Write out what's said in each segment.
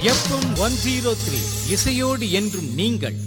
FM one zero three இசையோடு என்றும் நீங்கள்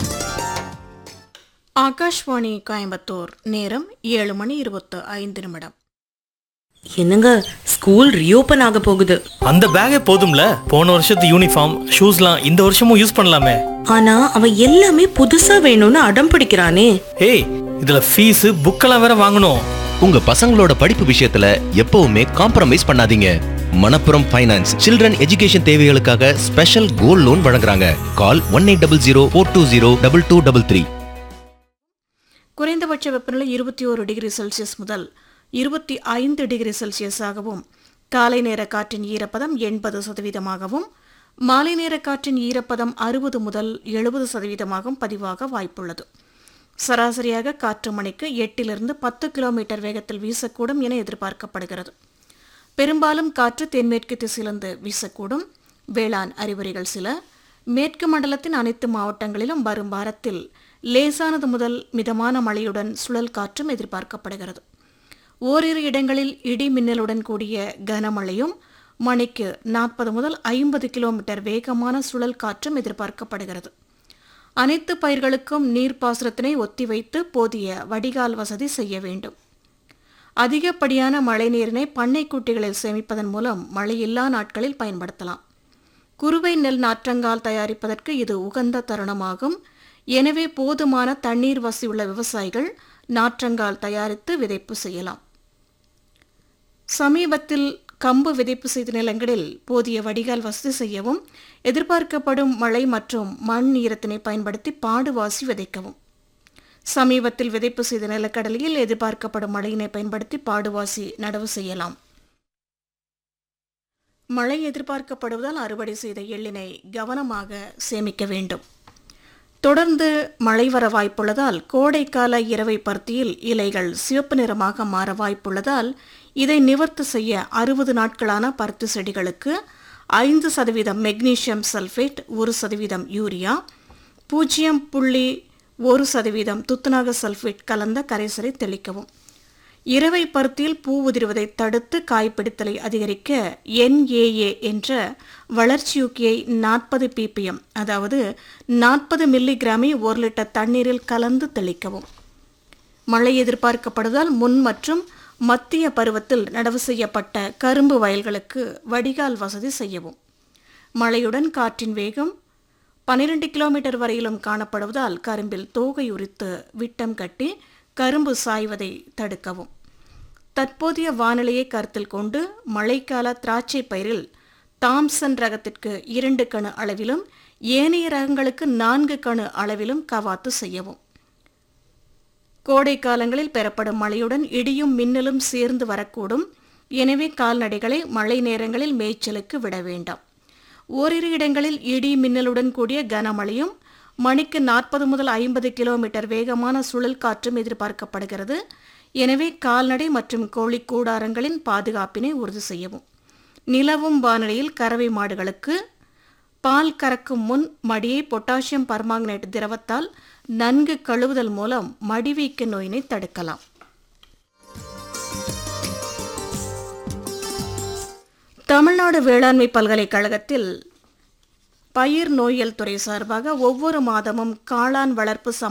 ஆகாஷ்வாணி கோயம்புத்தூர் நேரம் ஏழு மணி இருபத்து ஐந்து நிமிடம் என்னங்க ஸ்கூல் ரீஓபன் ஆக போகுது அந்த பேக்கே போதும்ல போன வருஷத்து யூனிஃபார்ம் ஷூஸ்லாம் இந்த வருஷமும் யூஸ் பண்ணலாமே ஆனா அவன் எல்லாமே புதுசா வேணும்னு அடம் பிடிக்கிறானே ஏய் இதுல ஃபீஸ் புக்கெல்லாம் வேற வாங்கணும் உங்க பசங்களோட படிப்பு விஷயத்துல எப்பவுமே காம்ப்ரமைஸ் பண்ணாதீங்க மணப்புரம் ஃபைனான்ஸ் சில்ட்ரன் எஜுகேஷன் தேவைகளுக்காக ஸ்பெஷல் கோல்ட் லோன் வழங்குறாங்க call one eight double zero four two zero double two double three குறைந்தபட்ச வெப்பநிலை இருபத்தி ஓரு டிகிரி செல்சியஸ் முதல் இருபத்தி ஐந்து டிகிரி செல்சியஸாகவும் காலை நேர காற்றின் ஈரப்பதம் எண்பது சதவீதமாகவும் மாலை நேர காற்றின் ஈரப்பதம் அறுபது முதல் எழுபது சதவீதமாகவும் பதிவாக வாய்ப்புள்ளது சராசரியாக காற்று மணிக்கு எட்டிலிருந்து பத்து கிலோமீட்டர் வேகத்தில் வீசக்கூடும் என எதிர்பார்க்கப்படுகிறது பெரும்பாலும் காற்று தென்மேற்கு திசையிலிருந்து வீசக்கூடும் வேளாண் அறிகுறிகள் சில மேற்கு மண்டலத்தின் அனைத்து மாவட்டங்களிலும் வரும் வாரத்தில் லேசானது முதல் மிதமான மழையுடன் சுழல் காற்றும் எதிர்பார்க்கப்படுகிறது ஓரிரு இடங்களில் இடி மின்னலுடன் கூடிய கனமழையும் மணிக்கு நாற்பது முதல் ஐம்பது கிலோமீட்டர் வேகமான சுழல் காற்றும் எதிர்பார்க்கப்படுகிறது அனைத்து பயிர்களுக்கும் நீர்ப்பாசனத்தினை ஒத்திவைத்து போதிய வடிகால் வசதி செய்ய வேண்டும் அதிகப்படியான மழைநீரினை பண்ணைக்குட்டிகளில் சேமிப்பதன் மூலம் மழையில்லா நாட்களில் பயன்படுத்தலாம் குறுவை நெல் நாற்றங்கால் தயாரிப்பதற்கு இது உகந்த தருணமாகும் எனவே போதுமான தண்ணீர் வசதியுள்ள விவசாயிகள் நாற்றங்கால் தயாரித்து விதைப்பு செய்யலாம் சமீபத்தில் கம்பு விதைப்பு செய்த நிலங்களில் போதிய வடிகால் வசதி செய்யவும் எதிர்பார்க்கப்படும் மழை மற்றும் மண் ஈரத்தினை பயன்படுத்தி பாடுவாசி விதைக்கவும் சமீபத்தில் விதைப்பு செய்த நிலக்கடலையில் எதிர்பார்க்கப்படும் மழையினை பயன்படுத்தி பாடுவாசி நடவு செய்யலாம் மழை எதிர்பார்க்கப்படுவதால் அறுவடை செய்த எள்ளினை கவனமாக சேமிக்க வேண்டும் தொடர்ந்து மழை வர வாய்ப்புள்ளதால் கோடைக்கால இரவை பருத்தியில் இலைகள் சிவப்பு நிறமாக மாற வாய்ப்புள்ளதால் இதை நிவர்த்தி செய்ய அறுபது நாட்களான பருத்தி செடிகளுக்கு ஐந்து சதவீதம் மெக்னீசியம் சல்ஃபேட் ஒரு சதவீதம் யூரியா பூஜ்ஜியம் புள்ளி ஒரு சதவீதம் துத்தநாக சல்ஃபேட் கலந்த கரைசலை தெளிக்கவும் இரவை பருத்தியில் பூ உதிர்வதை தடுத்து காய்பிடித்தலை அதிகரிக்க என்ஏஏ என்ற வளர்ச்சியூக்கியை நாற்பது பிபிஎம் அதாவது நாற்பது மில்லிகிராமை ஒரு லிட்டர் தண்ணீரில் கலந்து தெளிக்கவும் மழை எதிர்பார்க்கப்படுவதால் முன் மற்றும் மத்திய பருவத்தில் நடவு செய்யப்பட்ட கரும்பு வயல்களுக்கு வடிகால் வசதி செய்யவும் மழையுடன் காற்றின் வேகம் பனிரெண்டு கிலோமீட்டர் வரையிலும் காணப்படுவதால் கரும்பில் தோகை உரித்து விட்டம் கட்டி கரும்பு சாய்வதை தடுக்கவும் தற்போதைய வானிலையை கருத்தில் கொண்டு மழைக்கால திராட்சை பயிரில் தாம்சன் ரகத்திற்கு இரண்டு கணு அளவிலும் ஏனைய ரகங்களுக்கு நான்கு கணு அளவிலும் கவாத்து செய்யவும் கோடை காலங்களில் பெறப்படும் மழையுடன் இடியும் மின்னலும் சேர்ந்து வரக்கூடும் எனவே கால்நடைகளை மழை நேரங்களில் மேய்ச்சலுக்கு விட வேண்டாம் ஓரிரு இடங்களில் இடி மின்னலுடன் கூடிய கனமழையும் மணிக்கு நாற்பது முதல் ஐம்பது கிலோமீட்டர் வேகமான சுழல் காற்றும் எதிர்பார்க்கப்படுகிறது எனவே கால்நடை மற்றும் கோழி கூடாரங்களின் பாதுகாப்பினை உறுதி செய்யவும் நிலவும் வானிலையில் கறவை மாடுகளுக்கு பால் கறக்கும் முன் மடியை பொட்டாசியம் பர்மாங்கனேட் திரவத்தால் நன்கு கழுவுதல் மூலம் மடிவீக்க நோயினை தடுக்கலாம் தமிழ்நாடு வேளாண்மை பல்கலைக்கழகத்தில் பயிர் நோயியல் துறை சார்பாக ஒவ்வொரு மாதமும் காளான் வளர்ப்பு சம்